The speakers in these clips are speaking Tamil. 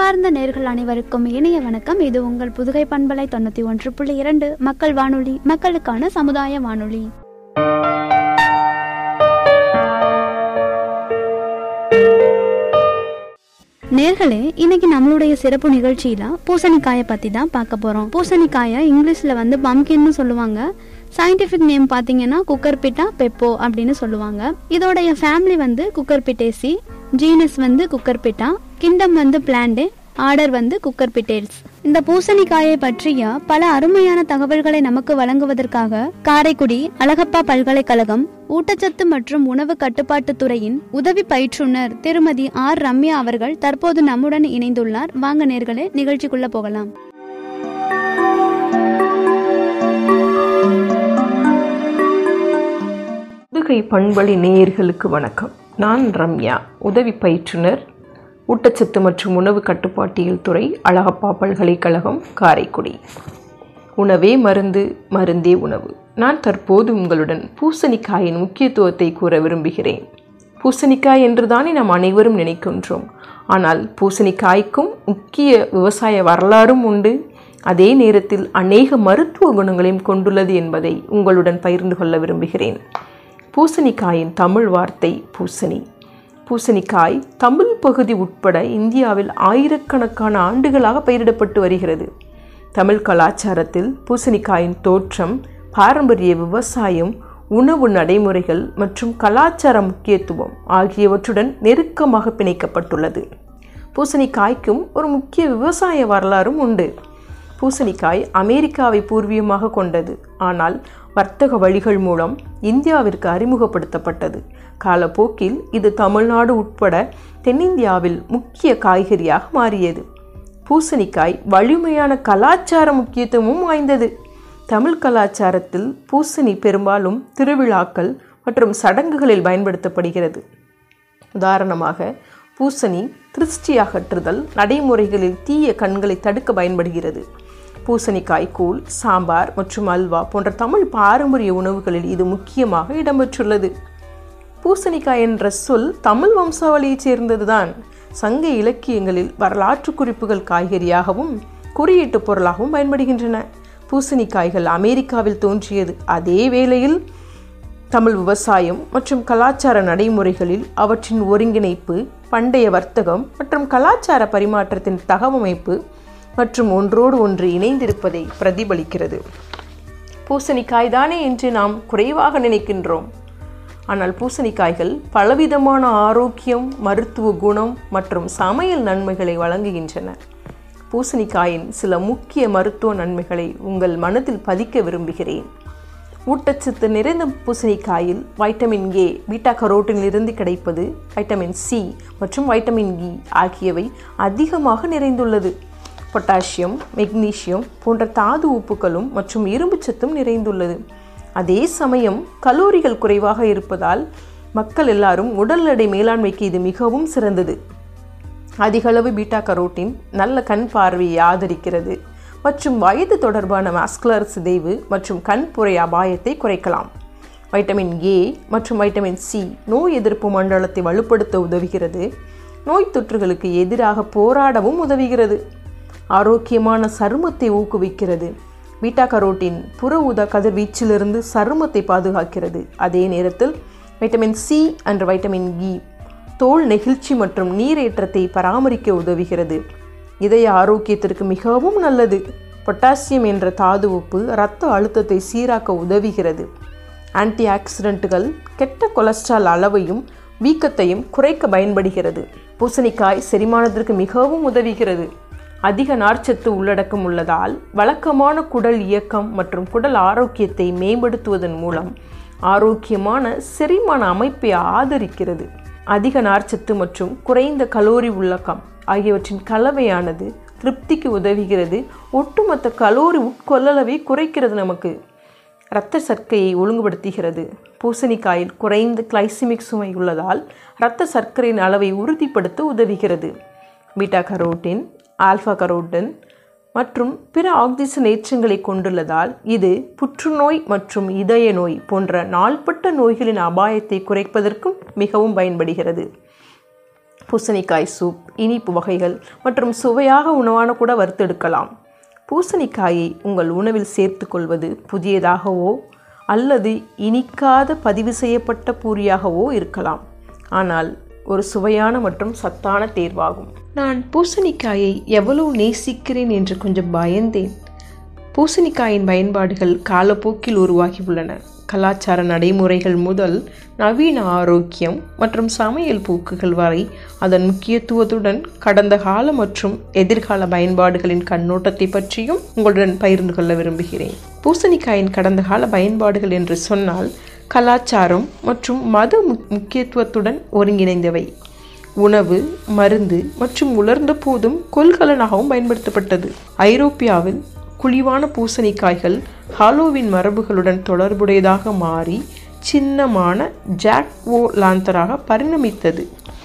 அன்பார்ந்த நேர்கள் அனைவருக்கும் இனிய வணக்கம் இது உங்கள் புதுகை பண்பலை தொண்ணூற்றி ஒன்று புள்ளி இரண்டு மக்கள் வானொலி மக்களுக்கான சமுதாய வானொலி நேர்களே இன்னைக்கு நம்மளுடைய சிறப்பு நிகழ்ச்சியில பூசணிக்காயை பத்தி தான் பார்க்க போறோம் பூசணிக்காயை இங்கிலீஷ்ல வந்து பம்கின்னு சொல்லுவாங்க சயின்டிஃபிக் நேம் பார்த்தீங்கன்னா குக்கர்பிட்டா பெப்போ அப்படின்னு சொல்லுவாங்க இதோடைய ஃபேமிலி வந்து குக்கர்பிட்டேசி ஜீனஸ் வந்து குக்கர்பிட்டா கிங்டம் வந்து பிளாண்டே ஆர்டர் வந்து குக்கர் பிட்டேல்ஸ் இந்த பூசணிக்காயை பற்றிய பல அருமையான தகவல்களை நமக்கு வழங்குவதற்காக காரைக்குடி அழகப்பா பல்கலைக்கழகம் ஊட்டச்சத்து மற்றும் உணவு கட்டுப்பாட்டு துறையின் உதவி பயிற்றுனர் திருமதி ஆர் ரம்யா அவர்கள் தற்போது நம்முடன் இணைந்துள்ளார் வாங்க நேர்களே நிகழ்ச்சிக்குள்ள போகலாம் புதுகை பண்பலை நேயர்களுக்கு வணக்கம் நான் ரம்யா உதவி பயிற்றுனர் ஊட்டச்சத்து மற்றும் உணவு கட்டுப்பாட்டியல் துறை அழகப்பா பல்கலைக்கழகம் காரைக்குடி உணவே மருந்து மருந்தே உணவு நான் தற்போது உங்களுடன் பூசணிக்காயின் முக்கியத்துவத்தை கூற விரும்புகிறேன் பூசணிக்காய் என்றுதானே நாம் அனைவரும் நினைக்கின்றோம் ஆனால் பூசணிக்காய்க்கும் முக்கிய விவசாய வரலாறும் உண்டு அதே நேரத்தில் அநேக மருத்துவ குணங்களையும் கொண்டுள்ளது என்பதை உங்களுடன் பகிர்ந்து கொள்ள விரும்புகிறேன் பூசணிக்காயின் தமிழ் வார்த்தை பூசணி பூசணிக்காய் தமிழ் பகுதி உட்பட இந்தியாவில் ஆயிரக்கணக்கான ஆண்டுகளாக பயிரிடப்பட்டு வருகிறது தமிழ் கலாச்சாரத்தில் பூசணிக்காயின் தோற்றம் பாரம்பரிய விவசாயம் உணவு நடைமுறைகள் மற்றும் கலாச்சார முக்கியத்துவம் ஆகியவற்றுடன் நெருக்கமாக பிணைக்கப்பட்டுள்ளது பூசணிக்காய்க்கும் ஒரு முக்கிய விவசாய வரலாறும் உண்டு பூசணிக்காய் அமெரிக்காவை பூர்வீகமாக கொண்டது ஆனால் வர்த்தக வழிகள் மூலம் இந்தியாவிற்கு அறிமுகப்படுத்தப்பட்டது காலப்போக்கில் இது தமிழ்நாடு உட்பட தென்னிந்தியாவில் முக்கிய காய்கறியாக மாறியது பூசணிக்காய் வலிமையான கலாச்சார முக்கியத்துவமும் வாய்ந்தது தமிழ் கலாச்சாரத்தில் பூசணி பெரும்பாலும் திருவிழாக்கள் மற்றும் சடங்குகளில் பயன்படுத்தப்படுகிறது உதாரணமாக பூசணி திருஷ்டி அகற்றுதல் நடைமுறைகளில் தீய கண்களை தடுக்க பயன்படுகிறது பூசணிக்காய் கூழ் சாம்பார் மற்றும் அல்வா போன்ற தமிழ் பாரம்பரிய உணவுகளில் இது முக்கியமாக இடம்பெற்றுள்ளது பூசணிக்காய் என்ற சொல் தமிழ் வம்சாவளியைச் சேர்ந்ததுதான் சங்க இலக்கியங்களில் வரலாற்று குறிப்புகள் காய்கறியாகவும் குறியீட்டு பொருளாகவும் பயன்படுகின்றன பூசணிக்காய்கள் அமெரிக்காவில் தோன்றியது அதே வேளையில் தமிழ் விவசாயம் மற்றும் கலாச்சார நடைமுறைகளில் அவற்றின் ஒருங்கிணைப்பு பண்டைய வர்த்தகம் மற்றும் கலாச்சார பரிமாற்றத்தின் தகவமைப்பு மற்றும் ஒன்றோடு ஒன்று இணைந்திருப்பதை பிரதிபலிக்கிறது பூசணிக்காய் தானே என்று நாம் குறைவாக நினைக்கின்றோம் ஆனால் பூசணிக்காய்கள் பலவிதமான ஆரோக்கியம் மருத்துவ குணம் மற்றும் சமையல் நன்மைகளை வழங்குகின்றன பூசணிக்காயின் சில முக்கிய மருத்துவ நன்மைகளை உங்கள் மனதில் பதிக்க விரும்புகிறேன் ஊட்டச்சத்து நிறைந்த பூசணிக்காயில் வைட்டமின் ஏ பீட்டா கரோட்டினிலிருந்து கிடைப்பது வைட்டமின் சி மற்றும் வைட்டமின் இ ஆகியவை அதிகமாக நிறைந்துள்ளது பொட்டாசியம் மெக்னீசியம் போன்ற தாது உப்புகளும் மற்றும் இரும்புச்சத்தும் நிறைந்துள்ளது அதே சமயம் கலோரிகள் குறைவாக இருப்பதால் மக்கள் எல்லாரும் உடல் எடை மேலாண்மைக்கு இது மிகவும் சிறந்தது அதிகளவு பீட்டா கரோட்டின் நல்ல கண் பார்வையை ஆதரிக்கிறது மற்றும் வயது தொடர்பான வாஸ்குலர் சிதைவு மற்றும் கண்புரை அபாயத்தை குறைக்கலாம் வைட்டமின் ஏ மற்றும் வைட்டமின் சி நோய் எதிர்ப்பு மண்டலத்தை வலுப்படுத்த உதவுகிறது நோய் தொற்றுகளுக்கு எதிராக போராடவும் உதவுகிறது ஆரோக்கியமான சருமத்தை ஊக்குவிக்கிறது பீட்டா கரோட்டின் புற ஊதா கதிர்வீச்சிலிருந்து சருமத்தை பாதுகாக்கிறது அதே நேரத்தில் வைட்டமின் சி என்ற வைட்டமின் இ தோல் நெகிழ்ச்சி மற்றும் நீரேற்றத்தை பராமரிக்க உதவுகிறது இதய ஆரோக்கியத்திற்கு மிகவும் நல்லது பொட்டாசியம் என்ற தாது உப்பு இரத்த அழுத்தத்தை சீராக்க உதவுகிறது ஆன்டி ஆக்சிடென்ட்டுகள் கெட்ட கொலஸ்ட்ரால் அளவையும் வீக்கத்தையும் குறைக்க பயன்படுகிறது பூசணிக்காய் செரிமானத்திற்கு மிகவும் உதவுகிறது அதிக நார்ச்சத்து உள்ளடக்கம் உள்ளதால் வழக்கமான குடல் இயக்கம் மற்றும் குடல் ஆரோக்கியத்தை மேம்படுத்துவதன் மூலம் ஆரோக்கியமான செரிமான அமைப்பை ஆதரிக்கிறது அதிக நார்ச்சத்து மற்றும் குறைந்த கலோரி உள்ளக்கம் ஆகியவற்றின் கலவையானது திருப்திக்கு உதவுகிறது ஒட்டுமொத்த கலோரி உட்கொள்ளளவை குறைக்கிறது நமக்கு இரத்த சர்க்கையை ஒழுங்குபடுத்துகிறது பூசணிக்காயில் குறைந்த கிளைசிமிக் சுமை உள்ளதால் இரத்த சர்க்கரையின் அளவை உறுதிப்படுத்த உதவுகிறது பீட்டா கரோட்டின் ஆல்ஃபா கரோட்டின் மற்றும் பிற ஆக்சிஜன் ஏற்றங்களை கொண்டுள்ளதால் இது புற்றுநோய் மற்றும் இதய நோய் போன்ற நாள்பட்ட நோய்களின் அபாயத்தை குறைப்பதற்கும் மிகவும் பயன்படுகிறது பூசணிக்காய் சூப் இனிப்பு வகைகள் மற்றும் சுவையாக உணவான கூட வறுத்தெடுக்கலாம் பூசணிக்காயை உங்கள் உணவில் சேர்த்துக்கொள்வது புதியதாகவோ அல்லது இனிக்காத பதிவு செய்யப்பட்ட பூரியாகவோ இருக்கலாம் ஆனால் ஒரு சுவையான மற்றும் சத்தான தேர்வாகும் நான் பூசணிக்காயை எவ்வளவு நேசிக்கிறேன் என்று கொஞ்சம் பயந்தேன் பூசணிக்காயின் பயன்பாடுகள் காலப்போக்கில் உருவாகியுள்ளன கலாச்சார நடைமுறைகள் முதல் நவீன ஆரோக்கியம் மற்றும் சமையல் போக்குகள் வரை அதன் முக்கியத்துவத்துடன் கடந்த கால மற்றும் எதிர்கால பயன்பாடுகளின் கண்ணோட்டத்தை பற்றியும் உங்களுடன் பகிர்ந்து கொள்ள விரும்புகிறேன் பூசணிக்காயின் கடந்த கால பயன்பாடுகள் என்று சொன்னால் கலாச்சாரம் மற்றும் மத முக்கியத்துவத்துடன் ஒருங்கிணைந்தவை உணவு மருந்து மற்றும் உலர்ந்த போதும் கொள்கலனாகவும் பயன்படுத்தப்பட்டது ஐரோப்பியாவில் குழிவான பூசணிக்காய்கள் ஹாலோவின் மரபுகளுடன் தொடர்புடையதாக மாறி சின்னமான ஜாக் ஓ லாந்தராக பரிணமித்தது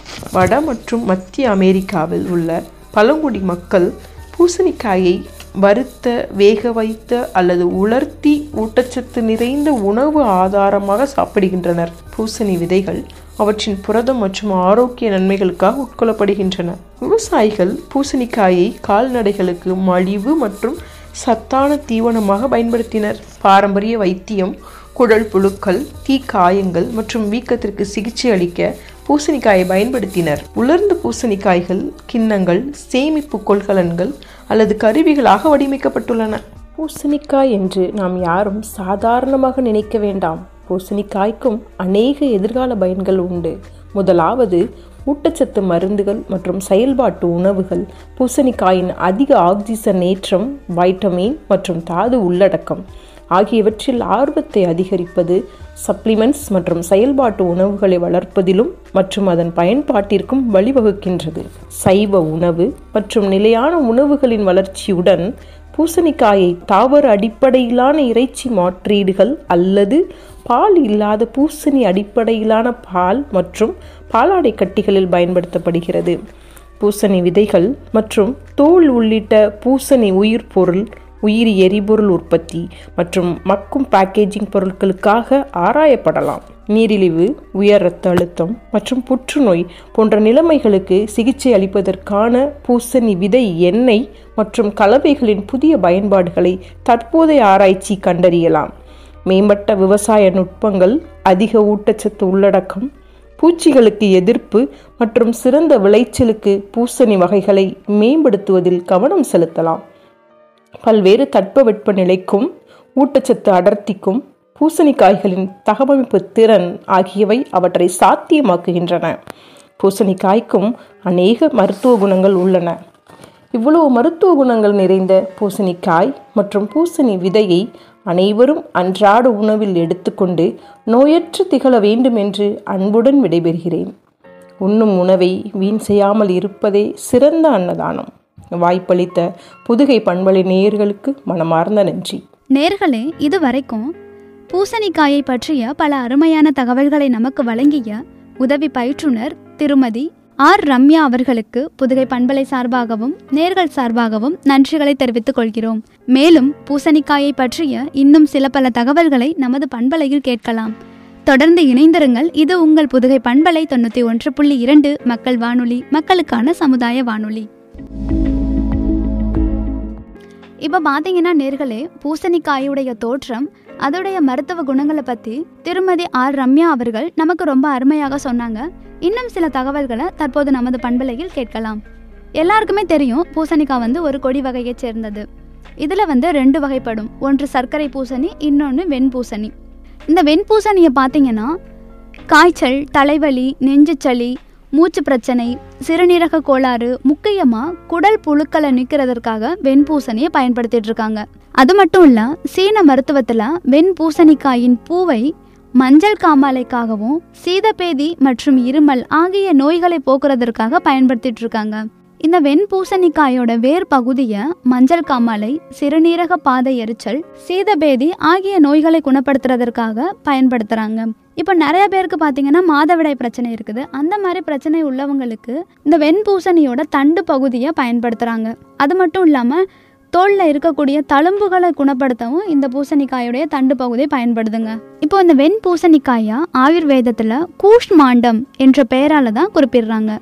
வட மற்றும் மத்திய அமெரிக்காவில் உள்ள பழங்குடி மக்கள் பூசணிக்காயை வறுத்த வேக வைத்த அல்லது உலர்த்தி ஊட்டச்சத்து நிறைந்த உணவு ஆதாரமாக சாப்பிடுகின்றனர் பூசணி விதைகள் அவற்றின் புரதம் மற்றும் ஆரோக்கிய நன்மைகளுக்காக உட்கொள்ளப்படுகின்றன விவசாயிகள் பூசணிக்காயை கால்நடைகளுக்கு மலிவு மற்றும் சத்தான தீவனமாக பயன்படுத்தினர் பாரம்பரிய வைத்தியம் குடல் புழுக்கள் தீக்காயங்கள் மற்றும் வீக்கத்திற்கு சிகிச்சை அளிக்க பூசணிக்காயை பயன்படுத்தினர் உலர்ந்த பூசணிக்காய்கள் கிண்ணங்கள் சேமிப்பு கொள்கலன்கள் அல்லது கருவிகளாக வடிவமைக்கப்பட்டுள்ளன பூசணிக்காய் என்று நாம் யாரும் சாதாரணமாக நினைக்க வேண்டாம் பூசணிக்காய்க்கும் அநேக எதிர்கால பயன்கள் உண்டு முதலாவது ஊட்டச்சத்து மருந்துகள் மற்றும் செயல்பாட்டு உணவுகள் பூசணிக்காயின் அதிக ஆக்சிஜனேற்றம் வைட்டமின் மற்றும் தாது உள்ளடக்கம் ஆகியவற்றில் ஆர்வத்தை அதிகரிப்பது சப்ளிமெண்ட்ஸ் மற்றும் செயல்பாட்டு உணவுகளை வளர்ப்பதிலும் மற்றும் அதன் பயன்பாட்டிற்கும் வழிவகுக்கின்றது சைவ உணவு மற்றும் நிலையான உணவுகளின் வளர்ச்சியுடன் பூசணிக்காயை தாவர அடிப்படையிலான இறைச்சி மாற்றீடுகள் அல்லது பால் இல்லாத பூசணி அடிப்படையிலான பால் மற்றும் பாலாடை கட்டிகளில் பயன்படுத்தப்படுகிறது பூசணி விதைகள் மற்றும் தோல் உள்ளிட்ட பூசணி உயிர் பொருள் உயிரி எரிபொருள் உற்பத்தி மற்றும் மக்கும் பேக்கேஜிங் பொருட்களுக்காக ஆராயப்படலாம் நீரிழிவு உயர் இரத்த அழுத்தம் மற்றும் புற்றுநோய் போன்ற நிலைமைகளுக்கு சிகிச்சை அளிப்பதற்கான பூசணி விதை எண்ணெய் மற்றும் கலவைகளின் புதிய பயன்பாடுகளை தற்போதைய ஆராய்ச்சி கண்டறியலாம் மேம்பட்ட விவசாய நுட்பங்கள் அதிக ஊட்டச்சத்து உள்ளடக்கம் பூச்சிகளுக்கு எதிர்ப்பு மற்றும் சிறந்த விளைச்சலுக்கு பூசணி வகைகளை மேம்படுத்துவதில் கவனம் செலுத்தலாம் பல்வேறு தட்பவெட்ப நிலைக்கும் ஊட்டச்சத்து அடர்த்திக்கும் பூசணிக்காய்களின் தகவமைப்பு திறன் ஆகியவை அவற்றை சாத்தியமாக்குகின்றன பூசணிக்காய்க்கும் அநேக மருத்துவ குணங்கள் உள்ளன இவ்வளவு மருத்துவ குணங்கள் நிறைந்த பூசணிக்காய் மற்றும் பூசணி விதையை அனைவரும் அன்றாட உணவில் எடுத்துக்கொண்டு நோயற்று திகழ வேண்டும் என்று அன்புடன் விடைபெறுகிறேன் உண்ணும் உணவை வீண் செய்யாமல் இருப்பதே சிறந்த அன்னதானம் வாய்ப்பளித்த புதுகை பண்பலை நேயர்களுக்கு மனமார்ந்த நன்றி நேர்களே இது வரைக்கும் பூசணிக்காயை பற்றிய பல அருமையான தகவல்களை நமக்கு வழங்கிய உதவி பயிற்றுனர் திருமதி ஆர் ரம்யா அவர்களுக்கு புதுகை பண்பலை சார்பாகவும் நேர்கள் சார்பாகவும் நன்றிகளை தெரிவித்துக் கொள்கிறோம் மேலும் பூசணிக்காயை பற்றிய இன்னும் சில பல தகவல்களை நமது பண்பலையில் கேட்கலாம் தொடர்ந்து இணைந்திருங்கள் இது உங்கள் புதுகை பண்பலை தொண்ணூற்றி ஒன்று புள்ளி இரண்டு மக்கள் வானொலி மக்களுக்கான சமுதாய வானொலி இப்போ பார்த்தீங்கன்னா நேர்களே பூசணிக்காயுடைய தோற்றம் அதோடைய மருத்துவ குணங்களை பற்றி திருமதி ஆர் ரம்யா அவர்கள் நமக்கு ரொம்ப அருமையாக சொன்னாங்க இன்னும் சில தகவல்களை தற்போது நமது பண்பலையில் கேட்கலாம் எல்லாருக்குமே தெரியும் பூசணிக்காய் வந்து ஒரு கொடி வகையைச் சேர்ந்தது இதில் வந்து ரெண்டு வகைப்படும் ஒன்று சர்க்கரை பூசணி இன்னொன்று வெண்பூசணி இந்த வெண்பூசணியை பார்த்தீங்கன்னா காய்ச்சல் தலைவலி நெஞ்சுச்சளி மூச்சு பிரச்சனை சிறுநீரக கோளாறு முக்கியமாக குடல் புழுக்களை நீக்கிறதற்காக வெண்பூசணியை பயன்படுத்திட்டு இருக்காங்க அது மட்டும் இல்லை சீன மருத்துவத்தில் வெண்பூசணிக்காயின் பூவை மஞ்சள் காமாலைக்காகவும் சீதபேதி மற்றும் இருமல் ஆகிய நோய்களை போக்குறதற்காக பயன்படுத்திட்டு இருக்காங்க இந்த வெண்பூசணிக்காயோட வேர் பகுதியை மஞ்சள் காமாலை சிறுநீரக பாதை எரிச்சல் சீதபேதி ஆகிய நோய்களை குணப்படுத்துறதற்காக பயன்படுத்துறாங்க இப்போ நிறைய பேருக்கு பார்த்தீங்கன்னா மாதவிடாய் பிரச்சனை இருக்குது அந்த மாதிரி பிரச்சனை உள்ளவங்களுக்கு இந்த வெண்பூசணியோட தண்டு பகுதியை பயன்படுத்துகிறாங்க அது மட்டும் இல்லாமல் தோலில் இருக்கக்கூடிய தழும்புகளை குணப்படுத்தவும் இந்த பூசணிக்காயுடைய தண்டு பகுதி பயன்படுதுங்க இப்போ இந்த வெண் பூசணிக்காயை ஆயுர்வேதத்தில் கூஷ்மாண்டம் என்ற பெயரால் தான் குறிப்பிடுறாங்க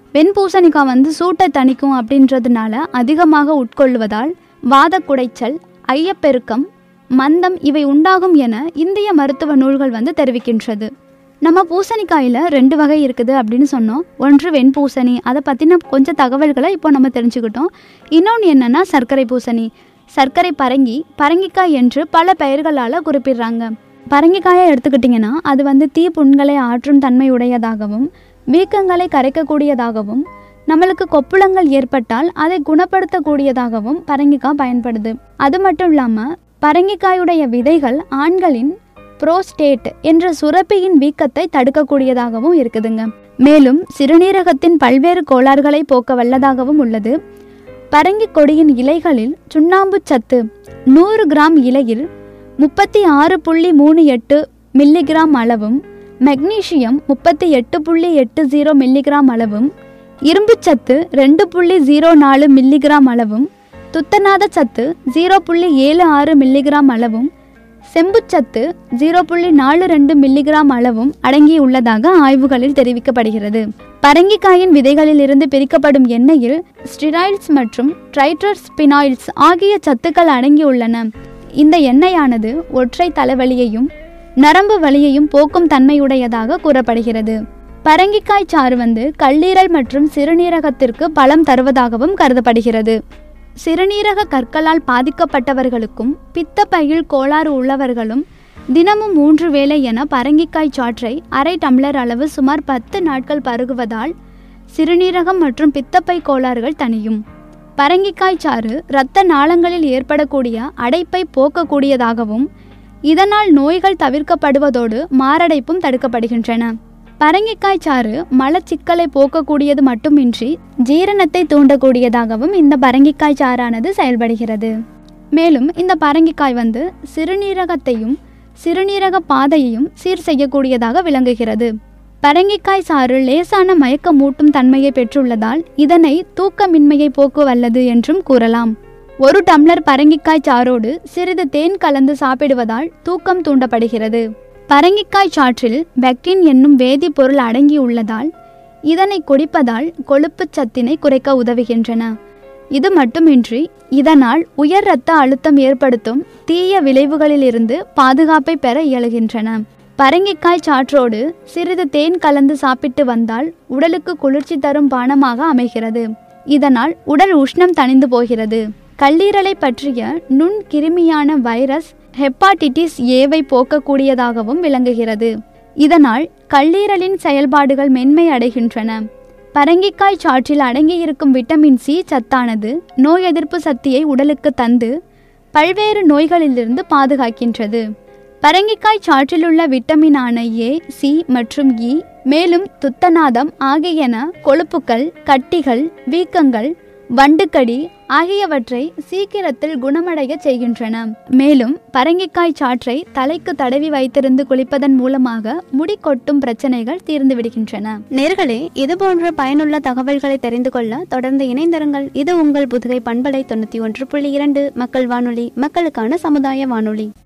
வெண்பூசணிக்காய் வந்து சூட்டை தணிக்கும் அப்படின்றதுனால அதிகமாக உட்கொள்வதால் வாத குடைச்சல் ஐயப்பெருக்கம் மந்தம் இவை உண்டாகும் என இந்திய மருத்துவ நூல்கள் வந்து தெரிவிக்கின்றது நம்ம பூசணிக்காயில் ரெண்டு வகை இருக்குது அப்படின்னு சொன்னோம் ஒன்று வெண்பூசணி அதை பற்றின கொஞ்சம் தகவல்களை இப்போ நம்ம தெரிஞ்சுக்கிட்டோம் இன்னொன்று என்னென்னா சர்க்கரை பூசணி சர்க்கரை பரங்கி பரங்கிக்காய் என்று பல பெயர்களால் குறிப்பிடுறாங்க பரங்கிக்காயை எடுத்துக்கிட்டிங்கன்னா அது வந்து தீ புண்களை ஆற்றும் தன்மை உடையதாகவும் வீக்கங்களை கரைக்கக்கூடியதாகவும் நம்மளுக்கு கொப்புளங்கள் ஏற்பட்டால் அதை குணப்படுத்தக்கூடியதாகவும் பரங்கிக்காய் பயன்படுது அது மட்டும் இல்லாமல் பரங்கிக்காயுடைய விதைகள் ஆண்களின் புரோஸ்டேட் என்ற சுரப்பியின் வீக்கத்தை தடுக்கக்கூடியதாகவும் இருக்குதுங்க மேலும் சிறுநீரகத்தின் பல்வேறு கோளாறுகளை போக்க வல்லதாகவும் உள்ளது பரங்கி கொடியின் இலைகளில் சுண்ணாம்பு சத்து நூறு கிராம் இலையில் முப்பத்தி ஆறு புள்ளி மூணு எட்டு மில்லிகிராம் அளவும் மெக்னீசியம் முப்பத்தி எட்டு புள்ளி எட்டு ஜீரோ மில்லிகிராம் அளவும் இரும்புச்சத்து ரெண்டு புள்ளி ஜீரோ நாலு மில்லிகிராம் அளவும் துத்தநாத சத்து ஜீரோ புள்ளி ஏழு ஆறு மில்லிகிராம் அளவும் செம்புச்சத்து ஜீரோ புள்ளி நாலு ரெண்டு மில்லிகிராம் அளவும் அடங்கியுள்ளதாக ஆய்வுகளில் தெரிவிக்கப்படுகிறது பரங்கிக்காயின் விதைகளில் இருந்து பிரிக்கப்படும் எண்ணெயில் ஸ்டிராய்ட்ஸ் மற்றும் ட்ரைட்ரஸ்பினாய்ட்ஸ் ஆகிய சத்துக்கள் அடங்கியுள்ளன இந்த எண்ணெயானது ஒற்றை தலைவலியையும் நரம்பு வலியையும் போக்கும் தன்மையுடையதாக கூறப்படுகிறது பரங்கிக்காய் சாறு வந்து கல்லீரல் மற்றும் சிறுநீரகத்திற்கு பலம் தருவதாகவும் கருதப்படுகிறது சிறுநீரக கற்களால் பாதிக்கப்பட்டவர்களுக்கும் பித்தப்பையில் கோளாறு உள்ளவர்களும் தினமும் மூன்று வேளை என பரங்கிக்காய் சாற்றை அரை டம்ளர் அளவு சுமார் பத்து நாட்கள் பருகுவதால் சிறுநீரகம் மற்றும் பித்தப்பை கோளாறுகள் தணியும் பரங்கிக்காய் சாறு இரத்த நாளங்களில் ஏற்படக்கூடிய அடைப்பை போக்கக்கூடியதாகவும் இதனால் நோய்கள் தவிர்க்கப்படுவதோடு மாரடைப்பும் தடுக்கப்படுகின்றன பரங்கிக்காய் சாறு மலச்சிக்கலை போக்கக்கூடியது மட்டுமின்றி ஜீரணத்தை தூண்டக்கூடியதாகவும் இந்த பரங்கிக்காய் சாறானது செயல்படுகிறது மேலும் இந்த பரங்கிக்காய் வந்து சிறுநீரகத்தையும் சிறுநீரக பாதையையும் சீர் செய்யக்கூடியதாக விளங்குகிறது பரங்கிக்காய் சாறு லேசான மயக்கமூட்டும் தன்மையை பெற்றுள்ளதால் இதனை தூக்கமின்மையை போக்கு வல்லது என்றும் கூறலாம் ஒரு டம்ளர் பரங்கிக்காய் சாரோடு சிறிது தேன் கலந்து சாப்பிடுவதால் தூக்கம் தூண்டப்படுகிறது பரங்கிக்காய் சாற்றில் பெக்டின் என்னும் வேதிப்பொருள் அடங்கியுள்ளதால் இதனை குடிப்பதால் கொழுப்புச் சத்தினை குறைக்க உதவுகின்றன இது மட்டுமின்றி இதனால் உயர் இரத்த அழுத்தம் ஏற்படுத்தும் தீய விளைவுகளிலிருந்து பாதுகாப்பை பெற இயலுகின்றன பரங்கிக்காய் சாற்றோடு சிறிது தேன் கலந்து சாப்பிட்டு வந்தால் உடலுக்கு குளிர்ச்சி தரும் பானமாக அமைகிறது இதனால் உடல் உஷ்ணம் தணிந்து போகிறது கல்லீரலை பற்றிய நுண் கிருமியான வைரஸ் ஹெப்பாட்டிட்டிஸ் ஏவை போக்கக்கூடியதாகவும் விளங்குகிறது இதனால் கல்லீரலின் செயல்பாடுகள் மென்மை அடைகின்றன பரங்கிக்காய் சாற்றில் அடங்கியிருக்கும் விட்டமின் சி சத்தானது நோய் எதிர்ப்பு சக்தியை உடலுக்கு தந்து பல்வேறு நோய்களிலிருந்து பாதுகாக்கின்றது பரங்கிக்காய் சாற்றிலுள்ள விட்டமினான ஏ சி மற்றும் இ மேலும் துத்தநாதம் ஆகியன கொழுப்புக்கள் கட்டிகள் வீக்கங்கள் வண்டுக்கடி ஆகியவற்றை சீக்கிரத்தில் குணமடைய செய்கின்றன மேலும் பரங்கிக்காய் சாற்றை தலைக்கு தடவி வைத்திருந்து குளிப்பதன் மூலமாக முடி கொட்டும் பிரச்சனைகள் தீர்ந்து விடுகின்றன நேர்களே இது போன்ற பயனுள்ள தகவல்களை தெரிந்து கொள்ள தொடர்ந்து இணைந்திருங்கள் இது உங்கள் புதுகை பண்பலை தொண்ணூற்றி ஒன்று புள்ளி இரண்டு மக்கள் வானொலி மக்களுக்கான சமுதாய வானொலி